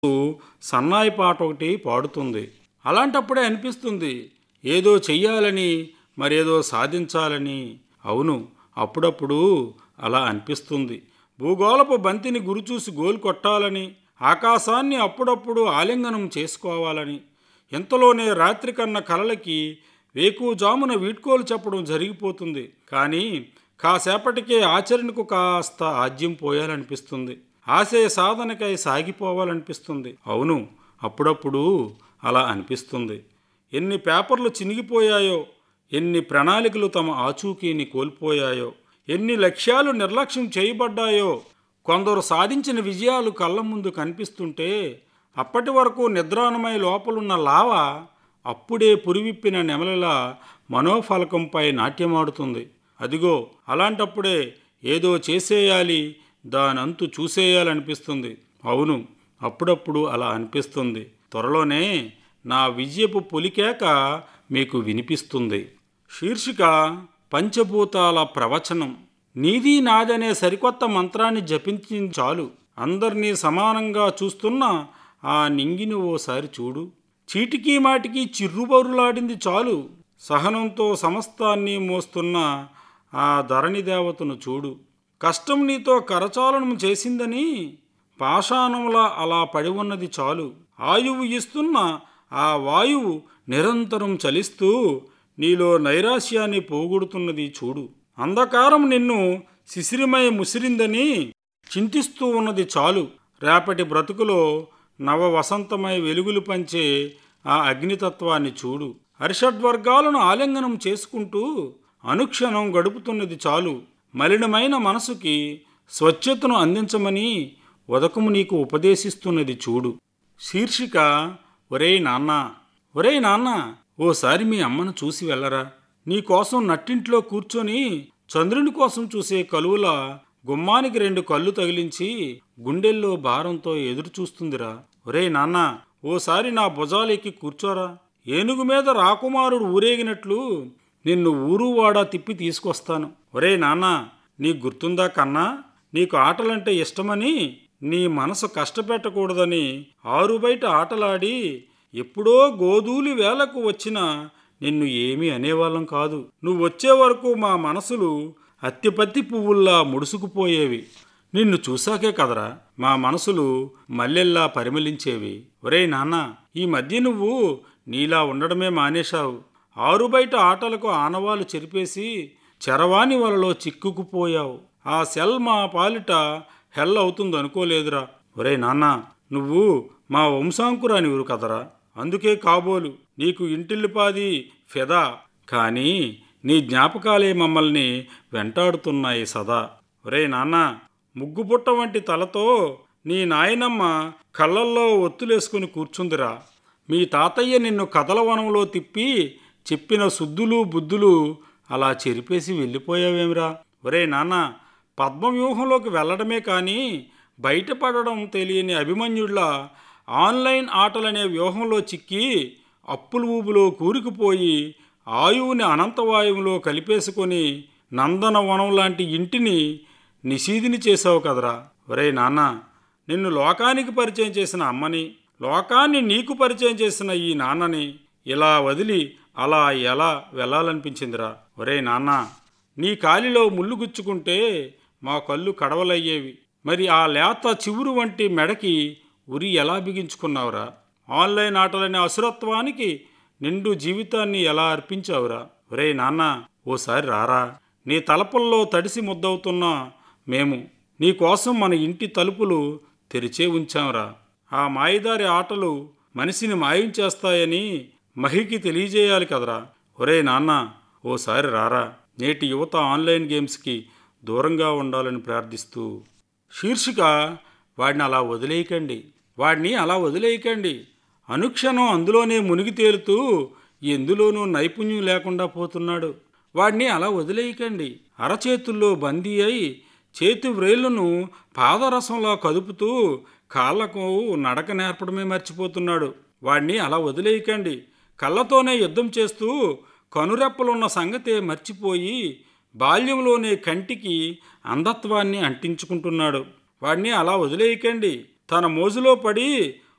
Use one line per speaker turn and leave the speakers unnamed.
సన్నాయి పాట ఒకటి పాడుతుంది అలాంటప్పుడే అనిపిస్తుంది ఏదో చెయ్యాలని మరేదో సాధించాలని అవును అప్పుడప్పుడు అలా అనిపిస్తుంది భూగోళపు బంతిని గురిచూసి గోలు కొట్టాలని ఆకాశాన్ని అప్పుడప్పుడు ఆలింగనం చేసుకోవాలని ఇంతలోనే రాత్రి కన్న కలలకి వేకువజామున వీడ్కోలు చెప్పడం జరిగిపోతుంది కానీ కాసేపటికే ఆచరణకు కాస్త ఆజ్యం పోయాలనిపిస్తుంది ఆశయ సాధనకై సాగిపోవాలనిపిస్తుంది అవును అప్పుడప్పుడు అలా అనిపిస్తుంది ఎన్ని పేపర్లు చినిగిపోయాయో ఎన్ని ప్రణాళికలు తమ ఆచూకీని కోల్పోయాయో ఎన్ని లక్ష్యాలు నిర్లక్ష్యం చేయబడ్డాయో కొందరు సాధించిన విజయాలు కళ్ళ ముందు కనిపిస్తుంటే అప్పటి వరకు నిద్రాణమై లోపలున్న లావ అప్పుడే పురివిప్పిన నెమలిలా మనోఫలకంపై నాట్యమాడుతుంది అదిగో అలాంటప్పుడే ఏదో చేసేయాలి దానంతు చూసేయాలనిపిస్తుంది అవును అప్పుడప్పుడు అలా అనిపిస్తుంది త్వరలోనే నా విజయపు పొలికేక మీకు వినిపిస్తుంది శీర్షిక పంచభూతాల ప్రవచనం నీది నాదనే సరికొత్త మంత్రాన్ని జపించి చాలు అందరినీ సమానంగా చూస్తున్న ఆ నింగిని ఓసారి చూడు చీటికి మాటికి చిర్రుబరులాడింది చాలు సహనంతో సమస్తాన్ని మోస్తున్న ఆ ధరణి దేవతను చూడు కష్టం నీతో కరచాలనం చేసిందని పాషాణంలా అలా పడి ఉన్నది చాలు ఆయువు ఇస్తున్న ఆ వాయువు నిరంతరం చలిస్తూ నీలో నైరాశ్యాన్ని పోగొడుతున్నది చూడు అంధకారం నిన్ను శిశిరిమయ ముసిరిందని చింతిస్తూ ఉన్నది చాలు రేపటి బ్రతుకులో నవ వసంతమై వెలుగులు పంచే ఆ అగ్నితత్వాన్ని చూడు అరిషడ్వర్గాలను ఆలింగనం చేసుకుంటూ అనుక్షణం గడుపుతున్నది చాలు మలినమైన మనసుకి స్వచ్ఛతను అందించమని ఉదకము నీకు ఉపదేశిస్తున్నది చూడు శీర్షిక ఒరేయ్ నాన్న ఒరేయ్ నాన్న ఓసారి మీ అమ్మను చూసి వెళ్ళరా నీకోసం నట్టింట్లో కూర్చొని చంద్రుని కోసం చూసే కలువుల గుమ్మానికి రెండు కళ్ళు తగిలించి గుండెల్లో భారంతో ఎదురు చూస్తుందిరా ఒరేయ్ నాన్న ఓసారి నా భుజాలెక్కి కూర్చోరా ఏనుగు మీద రాకుమారుడు ఊరేగినట్లు నిన్ను ఊరు వాడా తిప్పి తీసుకొస్తాను ఒరే నాన్న నీకు గుర్తుందా కన్నా నీకు ఆటలంటే ఇష్టమని నీ మనసు కష్టపెట్టకూడదని ఆరు బయట ఆటలాడి ఎప్పుడో గోధూలి వేలకు వచ్చిన నిన్ను ఏమీ అనేవాళ్ళం కాదు నువ్వు వచ్చే వరకు మా మనసులు అత్తిపత్తి పువ్వుల్లా ముడుసుకుపోయేవి నిన్ను చూశాకే కదరా మా మనసులు మల్లెల్లా పరిమళించేవి ఒరేయ్ నాన్న ఈ మధ్య నువ్వు నీలా ఉండడమే మానేశావు ఆరు బయట ఆటలకు ఆనవాలు చెరిపేసి చరవాణి వలలో చిక్కుకుపోయావు ఆ సెల్ మా పాలిట హెల్ అవుతుంది అనుకోలేదురా ఒరే నాన్న నువ్వు మా వంశాంకురానివురు కదరా అందుకే కాబోలు నీకు ఇంటిల్లిపాది ఫెదా కానీ నీ జ్ఞాపకాలే మమ్మల్ని వెంటాడుతున్నాయి సదా ఒరే నాన్న ముగ్గుపుట్ట వంటి తలతో నీ నాయనమ్మ కళ్ళల్లో ఒత్తులేసుకుని కూర్చుందిరా మీ తాతయ్య నిన్ను కథలవనంలో తిప్పి చెప్పిన శుద్ధులు బుద్ధులు అలా చెరిపేసి వెళ్ళిపోయావేమిరా ఒరే నాన్న పద్మవ్యూహంలోకి వెళ్ళడమే కానీ బయటపడడం తెలియని అభిమన్యుడిలా ఆన్లైన్ ఆటలనే వ్యూహంలో చిక్కి అప్పుల ఊబులో కూరుకుపోయి ఆయువుని అనంతవాయువులో కలిపేసుకొని నందనవనం లాంటి ఇంటిని నిషీదిని చేసావు కదరా ఒరే నాన్న నిన్ను లోకానికి పరిచయం చేసిన అమ్మని లోకాన్ని నీకు పరిచయం చేసిన ఈ నాన్నని ఇలా వదిలి అలా ఎలా వెళ్ళాలనిపించిందిరా ఒరే నాన్న నీ కాలిలో ముళ్ళు గుచ్చుకుంటే మా కళ్ళు కడవలయ్యేవి మరి ఆ లేత చివురు వంటి మెడకి ఉరి ఎలా బిగించుకున్నావురా ఆన్లైన్ ఆటలనే అసురత్వానికి నిండు జీవితాన్ని ఎలా అర్పించావురా ఒరే నాన్న ఓసారి రారా నీ తలపుల్లో తడిసి ముద్దవుతున్న మేము నీకోసం మన ఇంటి తలుపులు తెరిచే ఉంచాంరా ఆ మాయదారి ఆటలు మనిషిని మాయం చేస్తాయని మహికి తెలియజేయాలి కదరా ఒరే నాన్న ఓసారి రారా నేటి యువత ఆన్లైన్ గేమ్స్కి దూరంగా ఉండాలని ప్రార్థిస్తూ శీర్షిక వాడిని అలా వదిలేయకండి వాడిని అలా వదిలేయకండి అనుక్షణం అందులోనే మునిగి తేలుతూ ఎందులోనూ నైపుణ్యం లేకుండా పోతున్నాడు వాడిని అలా వదిలేయకండి అరచేతుల్లో బందీ అయి చేతి వ్రేళ్లను పాదరసంలా కదుపుతూ కాళ్లకు నడక నేర్పడమే మర్చిపోతున్నాడు వాడిని అలా వదిలేయకండి కళ్ళతోనే యుద్ధం చేస్తూ కనురెప్పలున్న సంగతే మర్చిపోయి బాల్యంలోనే కంటికి అంధత్వాన్ని అంటించుకుంటున్నాడు వాడిని అలా వదిలేయకండి తన మోజులో పడి